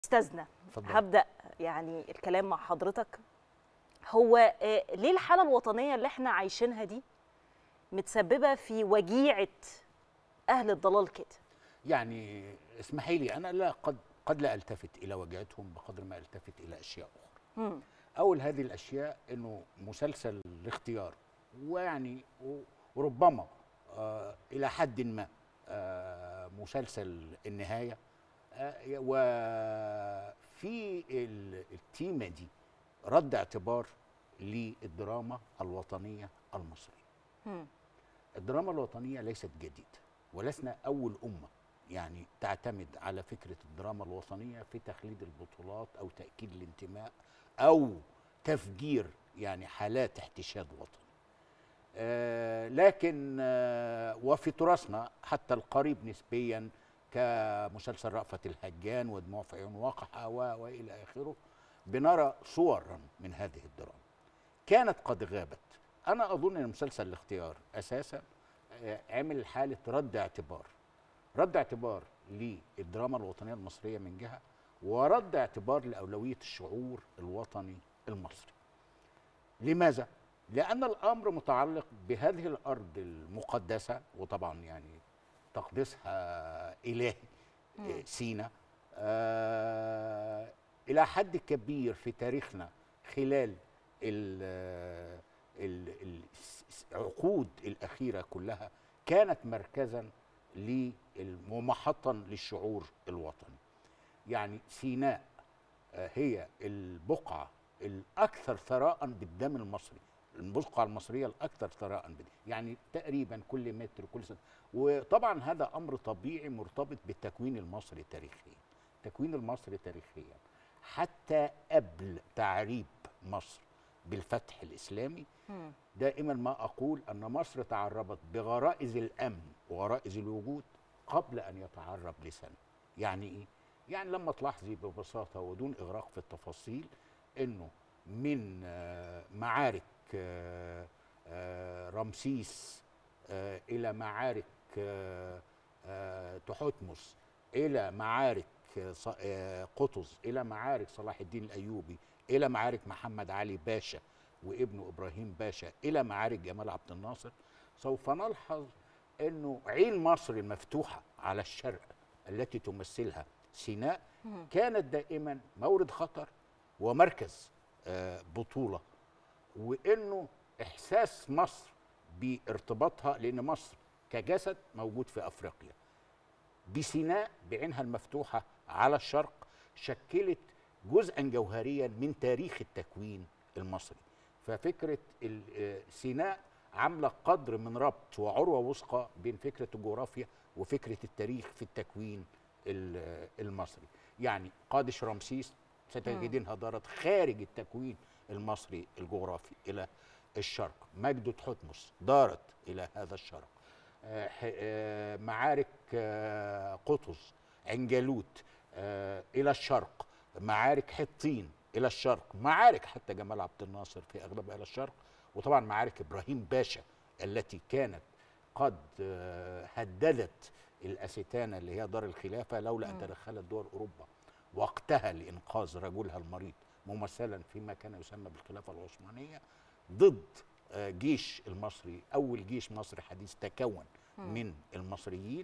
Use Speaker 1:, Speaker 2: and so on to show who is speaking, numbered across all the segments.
Speaker 1: استاذنا
Speaker 2: اتفضل.
Speaker 1: هبدا يعني الكلام مع حضرتك هو آه، ليه الحاله الوطنيه اللي احنا عايشينها دي متسببه في وجيعه اهل الضلال كده
Speaker 2: يعني اسمحي لي انا لا قد قد لا التفت الى وجهتهم بقدر ما التفت الى اشياء اخرى
Speaker 1: مم.
Speaker 2: اول هذه الاشياء انه مسلسل الاختيار ويعني و- وربما آه الى حد ما آه مسلسل النهايه آه وفي ال- التيمه دي رد اعتبار للدراما الوطنيه المصريه
Speaker 1: مم.
Speaker 2: الدراما الوطنية ليست جديدة ولسنا أول أمة يعني تعتمد على فكرة الدراما الوطنية في تخليد البطولات أو تأكيد الانتماء أو تفجير يعني حالات احتشاد وطني آه لكن آه وفي تراثنا حتى القريب نسبيا كمسلسل رأفت الهجان ودموع في عيون وقحة و- وإلى آخره بنرى صورا من هذه الدراما كانت قد غابت انا اظن ان مسلسل الاختيار اساسا آه، عمل حاله رد اعتبار رد اعتبار للدراما الوطنيه المصريه من جهه ورد اعتبار لاولويه الشعور الوطني المصري لماذا لان الامر متعلق بهذه الارض المقدسه وطبعا يعني تقديسها الهي آه، سينا آه الى حد كبير في تاريخنا خلال ال- ال- ال- العقود الاخيره كلها كانت مركزا لل- ومحطا للشعور الوطني يعني سيناء آه، هي البقعه الاكثر ثراء بالدم المصري البقعه المصريه الاكثر ثراء بالدم يعني تقريبا كل متر كل سنة وطبعا هذا امر طبيعي مرتبط بالتكوين المصري تاريخيا التكوين المصري تاريخيا حتى قبل تعريب مصر بالفتح الاسلامي
Speaker 1: مم.
Speaker 2: دائما ما اقول ان مصر تعربت بغرائز الامن وغرائز الوجود قبل ان يتعرب لسانها يعني ايه يعني لما تلاحظي ببساطه ودون اغراق في التفاصيل انه من آه، معارك آه، آه، رمسيس آه، الى معارك آه، آه، تحتمس الى معارك آه، ص- آه، قطز الى معارك صلاح الدين الايوبي الى معارك محمد علي باشا وابنه ابراهيم باشا الى معارك جمال عبد الناصر سوف نلحظ انه عين مصر المفتوحه على الشرق التي تمثلها سيناء
Speaker 1: مم.
Speaker 2: كانت دائما مورد خطر ومركز آه، بطوله وانه احساس مصر بارتباطها لان مصر كجسد موجود في افريقيا بسيناء بعينها المفتوحه على الشرق شكلت جزءا جوهريا من تاريخ التكوين المصري ففكره ال- آه، سيناء عامله قدر من ربط وعروه وثقى بين فكره الجغرافيا وفكره التاريخ في التكوين ال- آه، المصري يعني قادش رمسيس ستجدينها دارت خارج التكوين المصري الجغرافي الى الشرق مجد تحتمس دارت الى هذا الشرق آه، ح- آه، معارك آه، قطز عين جالوت آه، الى الشرق معارك حطين الى الشرق معارك حتى جمال عبد الناصر في اغلبها الى الشرق وطبعا معارك ابراهيم باشا التي كانت قد آه، هددت الاستانه اللي هي دار الخلافه لولا ان تدخلت دول اوروبا وقتها لانقاذ رجلها المريض ممثلا فيما كان يسمى بالخلافه العثمانيه ضد آه، جيش المصري اول جيش مصري حديث تكون من المصريين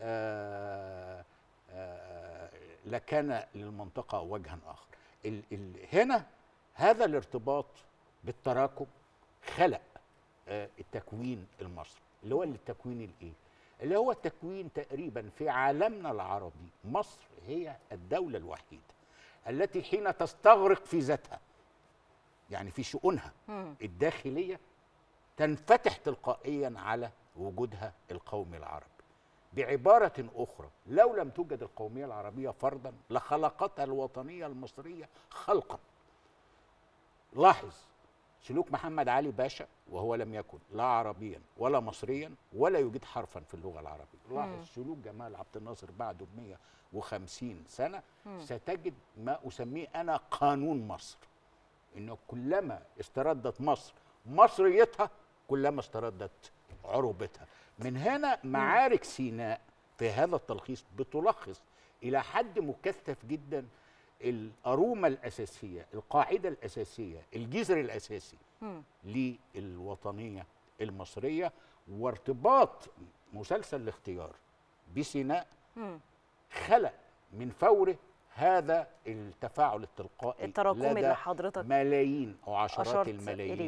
Speaker 2: آه، آه، لكان للمنطقه وجها اخر ال ال هنا هذا الارتباط بالتراكم خلق آه، التكوين المصري اللي هو التكوين الايه اللي هو التكوين تقريبا في عالمنا العربي مصر هي الدوله الوحيده التي حين تستغرق في ذاتها يعني في شؤونها
Speaker 1: مم.
Speaker 2: الداخليه تنفتح تلقائيا على وجودها القومي العربي بعباره اخرى لو لم توجد القوميه العربيه فرضا لخلقتها الوطنيه المصريه خلقا لاحظ سلوك محمد علي باشا وهو لم يكن لا عربيا ولا مصريا ولا يوجد حرفا في اللغه العربيه لاحظ سلوك جمال عبد الناصر بعده ب 150 سنه ستجد ما اسميه انا قانون مصر انه كلما استردت مصر مصريتها كلما استردت عروبتها من هنا معارك سيناء في هذا التلخيص بتلخص الى حد مكثف جدا الأرومة الأساسية القاعدة الأساسية الجذر الأساسي
Speaker 1: مم.
Speaker 2: للوطنية المصرية وارتباط مسلسل الاختيار بسيناء
Speaker 1: مم.
Speaker 2: خلق من فوره هذا التفاعل التلقائي
Speaker 1: التراكمي
Speaker 2: لدى
Speaker 1: اللي حضرتك
Speaker 2: ملايين او عشرات
Speaker 1: أشرت
Speaker 2: الملايين
Speaker 1: إليه.